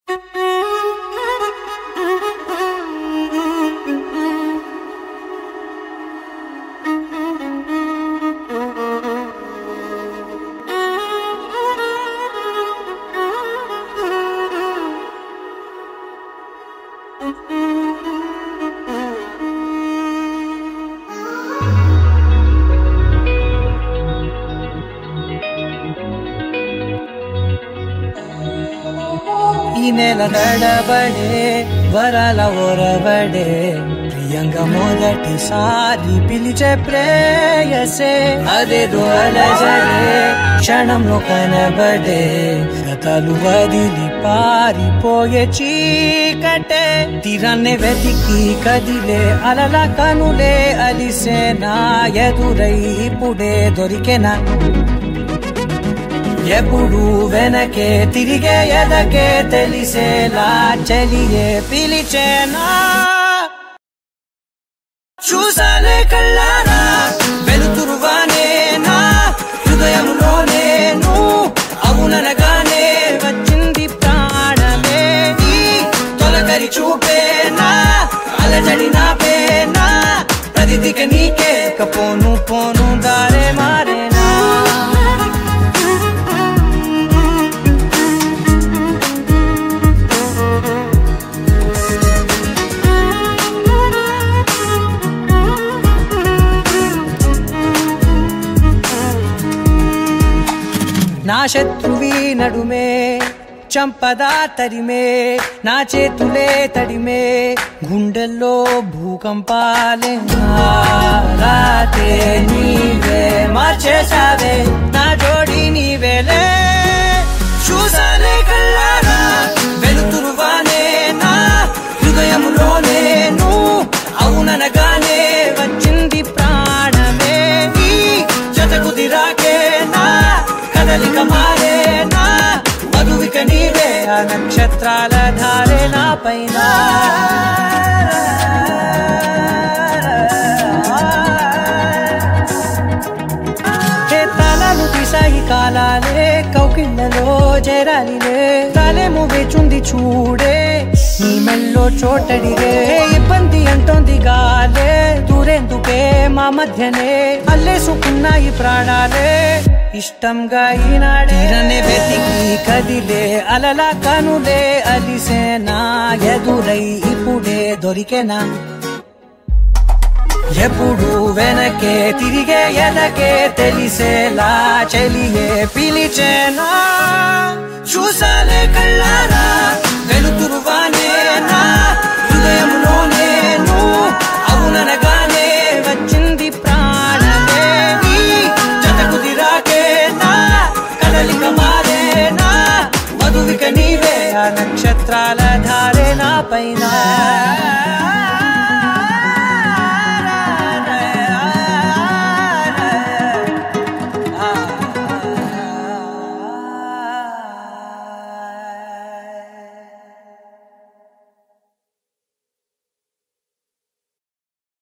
ఈ నెల నడబడే వరాల ఒరబడే ప్రియంగా మొదటిసారి పిలిచే ప్రేయసే అదేదో అలజడే క్షణంలో కనబడే గతాలు వదిలి పారిపోయే చీకటే తీరాన్నే వెతికి కదిలే అలల కనులే అలిసే నా ఎదురై ఇప్పుడే దొరికెనా ఎప్పుడు వెనకే తిరిగే ఎదకే తెలిసేలా చలియే పిలిచేనా చూసాలే కళ్ళారా వెలుతురువానే నా హృదయంలోనే నువ్వు అవుననగానే వచ్చింది ప్రాణమే నీ తొలకరి చూపేనా అలజడి నా పేనా ప్రతిదిక నీకే కపోను పోను దారే మారేనా నా శత్రువి నడుమే చంపదా తరిమే నా చేతులే తడిమే గుండెల్లో భూకంపాలే రాతే నీవే మార్చేసావే నా జోడి నీవేలే చూసాలే కళ్ళారా వెలుతురువానే నా హృదయములోనే నువ్వు అవుననగానే వచ్చింది ప్రాణమే నీ జతకు దిరాకే నా కదలిక మారే నా మధువిక నీవే ఆ నక్షత్రాల ధారే నా పైన ఏ తాళాలు తీసాయి కాలాలే కౌకిళ్ళలో చేరాలిలే తాలేమో వేచుంది చూడే నీ మెల్లో చోటడిగే ఇబ్బంది అంటోంది గాలే దూరేందుకే మా మధ్యనే అల్లేసుకున్నాయి ప్రాణాలే ఇష్టంగా ఈనాడే వెతికి కదిలే అలల కనులే అలిసేనా ఎదురై ఇప్పుడే దొరికెనా ఎప్పుడు వెనకే తిరిగే ఎదకే తెలిసేలా చెలియే పిలిచేనా చూసాలే కళ్ళ